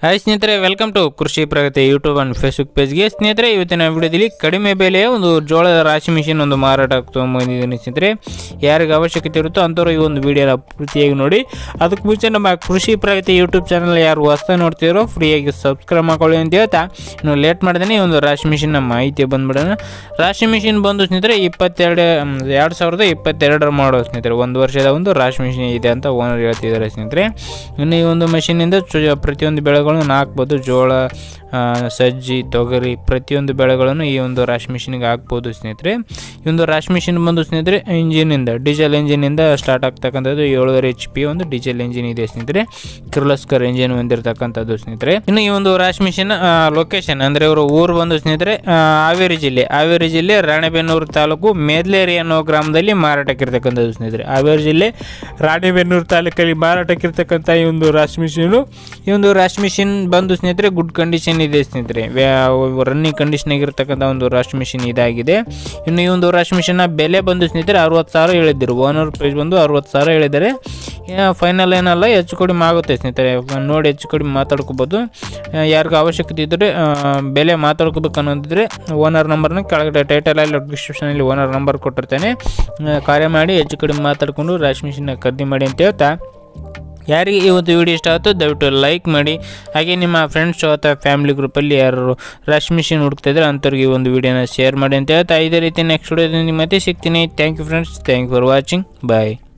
hi ಸ್ನೇಹಿತರೆ welcome to Krishi Pragati YouTube and Facebook ಪೇಜ್ಗೆ ಸ್ನೇಹಿತರೆ ಇವತ್ತಿನ ವಿಡಿಯೋದಲ್ಲಿ ಕಡಿಮೆ ಬೆಲೆಯ ಒಂದು ಜೋಳದ ರಾಶಿ ಮಿಷಿನ್ ಒಂದು ಮಾರಾಟ ತೊಗೊಂಬಂದಿದ್ದೀನಿ ಸ್ನೇಹಿತರೆ ಯಾರಿಗೆ ಅವಶ್ಯಕತೆ ಇರುತ್ತೋ ಅಂಥವ್ರು ಈ ಒಂದು ವಿಡಿಯೋನ ಪೂರ್ತಿಯಾಗಿ ನೋಡಿ ಅದಕ್ಕೆ ಮುಂಚೆ ನಮ್ಮ ಕೃಷಿ ಪ್ರಗತಿ ಯೂಟ್ಯೂಬ್ ಚಾನಲ್ ಯಾರು ಹೊಸ್ತಾ ನೋಡ್ತಿರೋ ಫ್ರೀಯಾಗಿ ಸಬ್ಸ್ಕ್ರೈಬ್ ಮಾಡ್ಕೊಳ್ಳಿ ಅಂತ ಹೇಳ್ತಾ ಇನ್ನು ಲೇಟ್ ಮಾಡ್ದೇನೆ ಈ ಒಂದು ರಾಶಿ ಮಿಷಿನ್ನ ಮಾಹಿತಿ ಬಂದ್ಬಿಡೋಣ ರಾಶಿ ಮಿಷಿನ್ ಬಂದು ಸ್ನೇಹಿತರೆ ಇಪ್ಪತ್ತೆರಡು ಎರಡು ಸಾವಿರದ ಇಪ್ಪತ್ತೆರಡರ ಮಾಡೋ ಸ್ನೇಹಿತರೆ ಒಂದು ವರ್ಷದ ಒಂದು ರಾಶಿ ಮಿಷಿನ್ ಇದೆ ಅಂತ ಓನರ್ ಹೇಳ್ತಿದ್ದಾರೆ ಸ್ನೇಹಿತರೆ ಇನ್ನು ಈ ಒಂದು ಮಷೀನಿಂದ ಚು- ಪ್ರತಿಯೊಂದು ಬೆಳೆಗಳನ್ನು ಹಾಕ್ಬೋದು ಜೋಳ ಆ, ಸಜ್ಜಿ ತೊಗರಿ ಪ್ರತಿಯೊಂದು ಬೆಳೆಗಳನ್ನು ಈ ಒಂದು ರಾಶಿ ಮಿಷಿನ್ಗೆ ಹಾಕ್ಬೋದು ಸ್ನೇಹಿತರೆ ಈ ಒಂದು ರಾಶಿ ಮಿಷಿನ್ ಬಂದು ಸ್ನೇಹಿತರೆ ಇಂಜಿನಿಂದ ಡೀಸೆಲ್ ಇಂಜಿನಿಂದ ಸ್ಟಾರ್ಟ್ ಆಗ್ತಕ್ಕಂಥದ್ದು ಏಳುವರೆ ಎಚ್ ಪಿ ಒಂದು ಡೀಸೆಲ್ ಇಂಜಿನ್ ಇದೆ ಸ್ನೇಹಿತರೆ ಕಿರ್ಲಸ್ಕರ್ ಇಂಜಿನ್ ಹೊಂದಿರತಕ್ಕಂಥದ್ದು ಸ್ನೇಹಿತರೆ ಇನ್ನು ಈ ಒಂದು ರಾಶಿ ಮಿಷಿನ್ ಲೊಕೇಶನ್ ಅಂದರೆ ಇವರು ಊರು ಬಂದು ಸ್ನೇಹಿತರೆ ಆ, ಹಾವೇರಿ ಜಿಲ್ಲೆ ಹಾವೇರಿ ಜಿಲ್ಲೆ ರಾಣೆಬೆನ್ನೂರು ತಾಲೂಕು ಮೇದ್ಲೇರಿ ಅನ್ನೋ ಗ್ರಾಮದಲ್ಲಿ ಮಾರಾಟಕ್ಕಿರ್ತಕ್ಕಂಥದ್ದು ಸ್ನೇಹಿತರೆ ಹಾವೇರಿ ಜಿಲ್ಲೆ ರಾಣೆಬೆನ್ನೂರು ತಾಲೂಕಲ್ಲಿ ಮಾರಾಟಕ್ಕಿರ್ತಕ್ಕಂಥ ಈ ಒಂದು ರಾಶಿ ಮಿಷಿನು ಈ ಒಂದು ರಾಶಿ ಮಿಷಿನ್ ಬಂದು ಸ್ನೇಹಿತರೆ ಗುಡ್ ಕಂಡೀಷನ್ ಇದೆ ಸ್ನೇಹಿತರೆ ರನ್ನಿಂಗ್ ಕಂಡೀಷನ್ ಆಗಿರ್ತಕ್ಕಂಥ ಒಂದು ರಾಶಿ ಮಿಷಿನ್ ಇದಾಗಿದೆ ಇನ್ನು ಈ ಒಂದು ರಾಶಿ ಮಿಷಿನ್ನ ಬೆಲೆ ಬಂದು ಸ್ನೇಹಿತರೆ ಅರವತ್ತು ಸಾವಿರ ಹೇಳಿದ್ದರು ಓನರ್ ಪ್ರೈಸ್ ಬಂದು ಅರವತ್ತು ಸಾವಿರ ಹೇಳಿದ್ದಾರೆ ಫೈನಲ್ ಏನಲ್ಲ ಹೆಚ್ಚು ಕಡಿಮೆ ಆಗುತ್ತೆ ಸ್ನೇಹಿತರೆ ನೋಡಿ ಹೆಚ್ಚು ಕಡಿಮೆ ಮಾತಾಡ್ಕೋಬೋದು ಯಾರಿಗೂ ಅವಶ್ಯಕತೆ ಇದ್ದರೆ ಆ, ಬೆಲೆ ಮಾತಾಡ್ಕೋಬೇಕು ಅನ್ನೋದಿದ್ರೆ ಓನರ್ ನಂಬರ್ನ ಕೆಳಗಡೆ ಟೈಟಲಲ್ಲಿ ಡಿಸ್ಕ್ರಿಪ್ಷನಲ್ಲಿ ಓನರ್ ನಂಬರ್ ಕೊಟ್ಟಿರ್ತೇನೆ ಆ, ಕಾರ್ಯ ಮಾಡಿ ಹೆಚ್ಚು ಕಡಿಮೆ ಮಾತಾಡಿಕೊಂಡು ರಾಶಿ ಮಿಷಿನ್ನ ಖರೀದಿ ಮಾಡಿ ಅಂತ ಹೇಳ್ತಾ ಯಾರಿಗೆ ಈ ಒಂದು ವಿಡಿಯೋ ಇಷ್ಟ ಆಗುತ್ತೋ ದಯವಿಟ್ಟು ಲೈಕ್ ಮಾಡಿ ಹಾಗೆ ನಿಮ್ಮ ಫ್ರೆಂಡ್ಸ್ ಅಥವಾ ಫ್ಯಾಮಿಲಿ ಗ್ರೂಪಲ್ಲಿ ಯಾರು ರಾಶಿ ಮಿಷಿನ್ ಹುಡುಕ್ತಿದ್ರೆ ಅಂಥವ್ರಿಗೆ ಈ ಒಂದು ವಿಡಿಯೋನ ಶೇರ್ ಮಾಡಿ ಅಂತ ಹೇಳ್ತಾ ಇದೇ ರೀತಿ ನೆಕ್ಸ್ಟ್ ವಿಡಿಯೋದಲ್ಲಿ ಮತ್ತೆ ಸಿಗ್ತೀನಿ thank you friends thank you for watching bye